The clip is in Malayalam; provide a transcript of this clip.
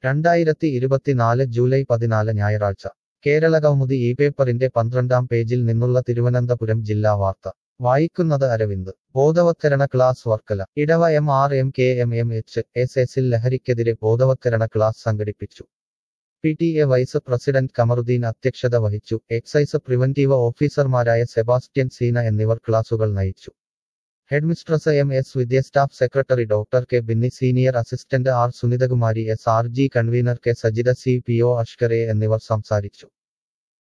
രണ്ടായിരത്തി ഇരുപത്തിനാല് ജൂലൈ പതിനാല് ഞായറാഴ്ച കേരള കൗമുദി ഈ പേപ്പറിന്റെ പന്ത്രണ്ടാം പേജിൽ നിന്നുള്ള തിരുവനന്തപുരം ജില്ലാ വാർത്ത വായിക്കുന്നത് അരവിന്ദ് ബോധവത്കരണ class Varkala Edava M R M K M M H S എസിൽ ലഹരിക്കെതിരെ ബോധവത്കരണ ക്ലാസ് സംഘടിപ്പിച്ചു P T A vice president Kamaruddeen അധ്യക്ഷത വഹിച്ചു എക്സൈസ് പ്രിവന്റീവ് ഓഫീസർമാരായ സെബാസ്റ്റ്യൻ സീന എന്നിവർ ക്ലാസുകൾ നയിച്ചു headmistress M S Vidya staff secretary doctor K Binni senior assistant R Sunithakumari S R G convener K Sajitha C P O അഷ്കറെ എന്നിവർ സംസാരിച്ചു